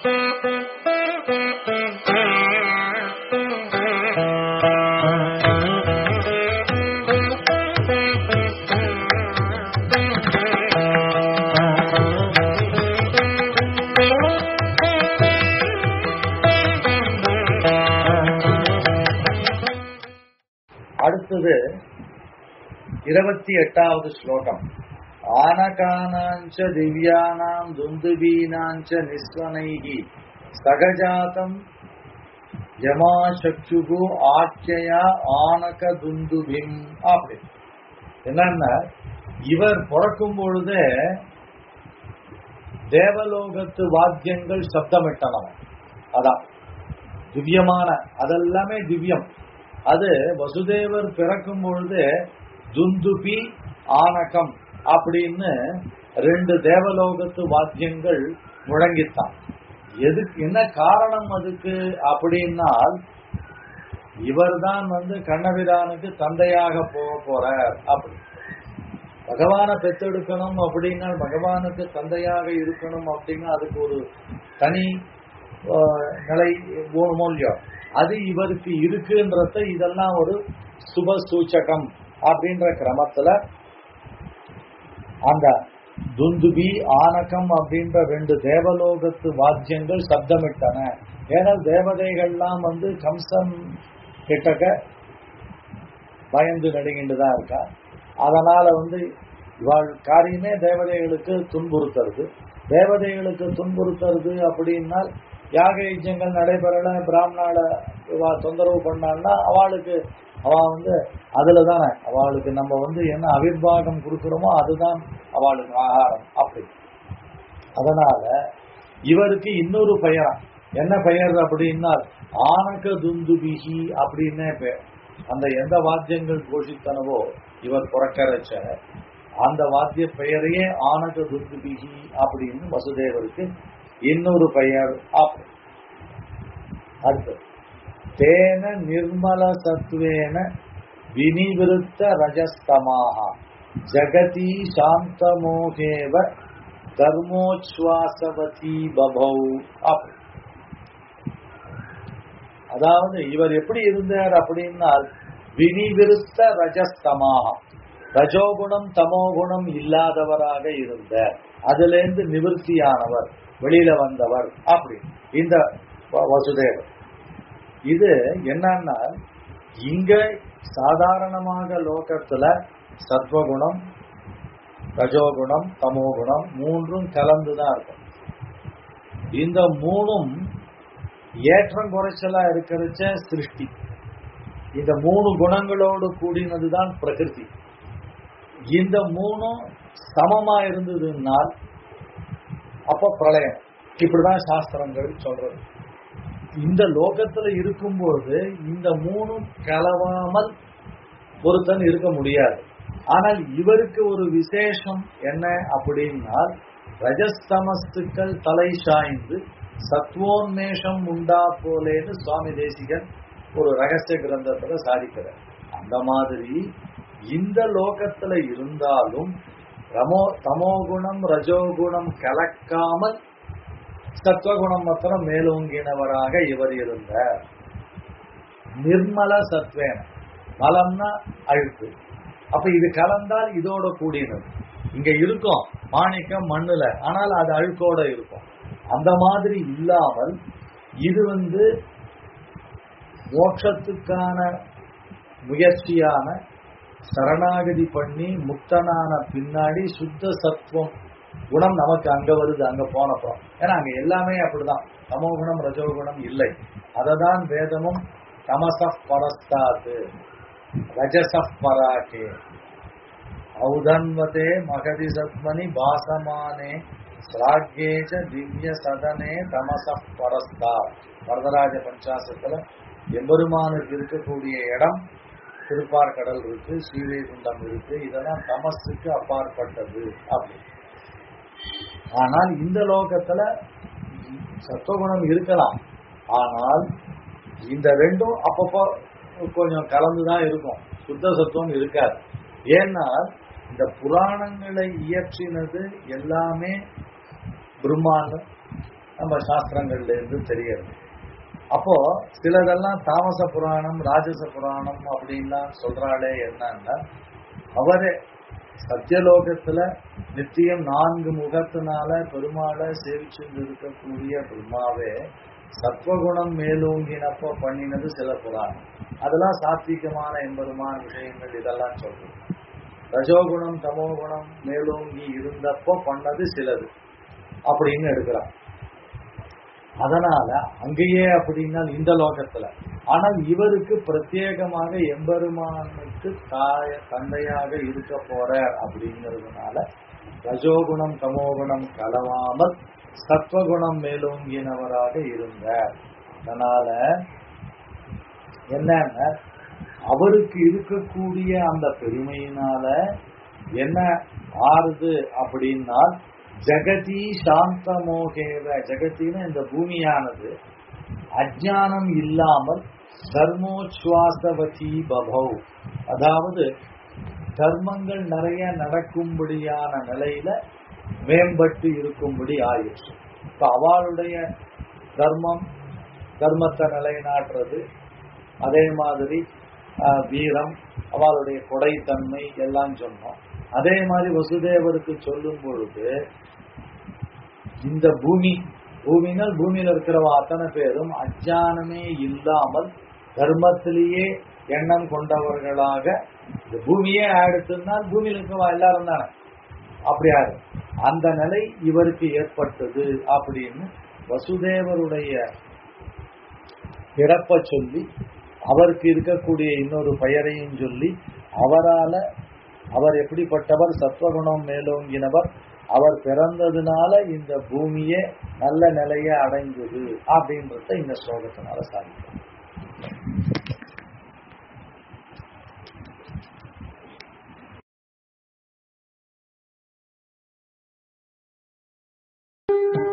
அடுத்தது இருபத்தி எட்டாவது ஸ்லோகம் ஆனகானாஞ்ச திவ்யானாம் துந்துபீனாஞ்ச நிஸ்வனைகி சகஜாதம் யமாசக்ஷுகு ஆட்சயா ஆனக துந்துபிம் அப்படி என்னன்னா இவர் பிறக்கும் பொழுதே தேவலோகத்து வாத்தியங்கள் சப்தமிட்டனவன் அதான் திவ்யமான அதெல்லாமே திவ்யம் அது வசுதேவர் பிறக்கும் பொழுது துந்துபி ஆனகம் அப்படின்னு ரெண்டு தேவலோகத்து வாத்தியங்கள் முழங்கித்தான் எதுக்கு என்ன காரணம் அதுக்கு அப்படின்னால் இவர்தான் வந்து கண்ணபிரானுக்கு தந்தையாக போக போறார் அப்படி பகவானை பெத்தெடுக்கணும் அப்படின்னா பகவானுக்கு தந்தையாக இருக்கணும் அப்படின்னா அதுக்கு ஒரு தனி ஆஹ், நிலை மூல்யம் அது இவருக்கு இருக்குன்றத இதெல்லாம் ஒரு சுப சூச்சகம் அப்படின்ற கிரமத்துல அந்த துந்துபி ஆனகம் அப்படின்ற ரெண்டு தேவலோகத்து வாத்தியங்கள் சப்தமிட்டன ஏன்னா தேவதைகள்லாம் வந்து கம்சன் கிட்டக்க பயந்து நடுங்கிட்டுதான் இருக்கா அதனால வந்து இவாள் காரியமே தேவதைகளுக்கு துன்புறுத்துறது தேவதைகளுக்கு துன்புறுத்துறது அப்படின்னால் யாக யஜ்யங்கள் நடைபெறல பிராமணால இவா தொந்தரவு பண்ணான்னா அவளுக்கு அவ வந்து அதுல தானே அவளுக்கு நம்ம வந்து என்ன அவிர்வாகம் கொடுக்கிறோமோ அதுதான் அவளுக்கு ஆகாரம் அப்படி அதனால இவருக்கு இன்னொரு பெயரா என்ன பெயர் அப்படின்னா ஆனக துந்துபிகி அப்படின்னே பெயர் அந்த எந்த வாத்தியங்கள் கோஷித்தனவோ இவர் புறக்கரைச்ச அந்த வாத்திய பெயரையே ஆனக துந்துபிகி அப்படின்னு வசுதேவருக்கு இன்னொரு பெயர் அப்படி அடுத்து தேன நிர்மல சத்வேன வினிவிருத்த ரஜஸ்தமாக ஜகதி சாந்தமோகேவ தர்மோச்வாசவதி பபௌ அப்படி அதாவது இவர் எப்படி இருந்தார் அப்படின்னால் வினிவிருத்த ரஜஸ்தமாக ரஜோகுணம் தமோகுணம் இல்லாதவராக இருந்தார் அதுல இருந்து நிவர்த்தியானவர் வெளியில வந்தவர் அப்படி இந்த வ- வசுதேவர் இது என்னன்னா இங்க சாதாரணமாக லோகத்துல சத்வகுணம் ரஜோகுணம் தமோகுணம் மூன்றும் கலந்துதான் இருக்கும் இந்த மூணும் ஏற்றம் குறைச்சலா இருக்கிறச்ச சிருஷ்டி இந்த மூணு குணங்களோடு கூடினதுதான் பிரகிருதி இந்த மூணும் சமமா இருந்ததுனால் அப்ப பிரளயம் இப்படிதான் சாஸ்திரங்கள் சொல்றது இந்த லோகத்துல இருக்கும்போது இந்த மூணும் கலவாமல் ஒருத்தன் இருக்க முடியாது ஆனால் இவருக்கு ஒரு விசேஷம் என்ன அப்படின்னால் ரஜஸ்தமஸ்துக்கள் தலை சாய்ந்து சத்வோன்மேஷம் உண்டா போலேன்னு சுவாமி தேசிகன் ஒரு ரகசிய கிரந்தத்துல சாதிக்கிறார் அந்த மாதிரி இந்த லோகத்துல இருந்தாலும் ரமோ தமோகுணம் ரஜோகுணம் கலக்காமல் சத்வகுணம் மாத்திரம் மேலோங்கினவராக இவர் இருந்தார் நிர்மல சத்வேன மலம்னா அழுக்கு அப்ப இது கலந்தால் இதோட கூடினது இங்க இருக்கும் மாணிக்கம் மண்ணுல ஆனால் அது அழுக்கோட இருக்கும் அந்த மாதிரி இல்லாமல் இது வந்து மோட்சத்துக்கான முயற்சியான சரணாகதி பண்ணி முக்தனான பின்னாடி சுத்த சத்துவம் குணம் நமக்கு அங்க வருது அங்க போனப்புறம் ஏன்னா அங்க எல்லாமே அப்படிதான் தமோகுணம் ரஜோகுணம் இல்லை அததான் வேதமும் தமச பரஸ்தாத்து ரஜச பராகே ஔதன்வதே மகதி சத்மனி பாசமானே ஸ்ராகேஜ திவ்ய சதனே தமச பரஸ்தா வரதராஜ பஞ்சாசத்துல எம்பெருமானுக்கு இருக்கக்கூடிய இடம் திருப்பார்கடல் இருக்கு ஸ்ரீவைகுண்டம் இருக்கு இதெல்லாம் தமசுக்கு அப்பாற்பட்டது அப்படி ஆனால் இந்த லோகத்துல சத்துவகுணம் இருக்கலாம் ஆனால் இந்த ரெண்டும் அப்பப்போ கொஞ்சம் கலந்துதான் இருக்கும் சுத்த சத்துவம் இருக்காது ஏன்னா இந்த புராணங்களை இயற்றினது எல்லாமே பிரம்மாண்டம் நம்ம சாஸ்திரங்கள்ல இருந்து தெரியுது அப்போ சிலதெல்லாம் தாமச புராணம் ராஜச புராணம் அப்படின்லாம் சொல்றாளே என்னன்னா அவரே சத்தியலோகத்துல நித்தியம் நான்கு முகத்தினால பெருமாளை சேவிச்சுட்டு இருக்கக்கூடிய பிரம்மாவே சத்வகுணம் மேலோங்கினப்போ பண்ணினது சில புராணம் அதெல்லாம் சாத்விகமான எம்பெருமான விஷயங்கள் இதெல்லாம் சொல்றது ரஜோகுணம் தமோகுணம் மேலோங்கி இருந்தப்போ பண்ணது சிலது அப்படின்னு எடுக்கிறான் அதனால அங்கேயே அப்படின்னா இந்த லோகத்துல ஆனால் இவருக்கு பிரத்யேகமாக எம்பெருமானுக்கு தாய தந்தையாக இருக்க போறார் அப்படிங்கிறதுனால ரஜோகுணம் தமோகுணம் கலவாமல் சத்வகுணம் மேலோங்கினவராக இருந்தார் அதனால என்னன்னா அவருக்கு இருக்கக்கூடிய அந்த பெருமையினால என்ன ஆறுது அப்படின்னா ஜெகதி சாந்தமோகேவ ஜெகத்தின இந்த பூமியானது அஜானம் இல்லாமல் தர்மோச்சுவாசவதி பபௌ அதாவது தர்மங்கள் நிறைய நடக்கும்படியான நிலையில மேம்பட்டு இருக்கும்படி ஆயிடுச்சு இப்ப அவளுடைய தர்மம் தர்மத்தை நிலைநாட்டுறது அதே மாதிரி வீரம் அவளுடைய கொடைத்தன்மை எல்லாம் சொன்னோம் அதே மாதிரி வசுதேவருக்கு சொல்லும் பொழுது இந்த பூமி பூமினால் பூமியில இருக்கிறவ அத்தனை பேரும் அஜானமே இல்லாமல் தர்மத்திலேயே எண்ணம் கொண்டவர்களாக இந்த பூமியே ஆயிடுச்சுன்னா பூமியில் இருக்கிறவா எல்லாரும் தானே அப்படியாது அந்த நிலை இவருக்கு ஏற்பட்டது அப்படின்னு வசுதேவருடைய பிறப்ப சொல்லி அவருக்கு இருக்கக்கூடிய இன்னொரு பெயரையும் சொல்லி அவரால அவர் எப்படிப்பட்டவர் சத்வகுணம் மேலோங்கினவர் அவர் பிறந்ததுனால இந்த பூமியே நல்ல நிலைய அடைந்தது அப்படின்றத இந்த ஸ்லோகத்தினால சாதிக்கும் thank you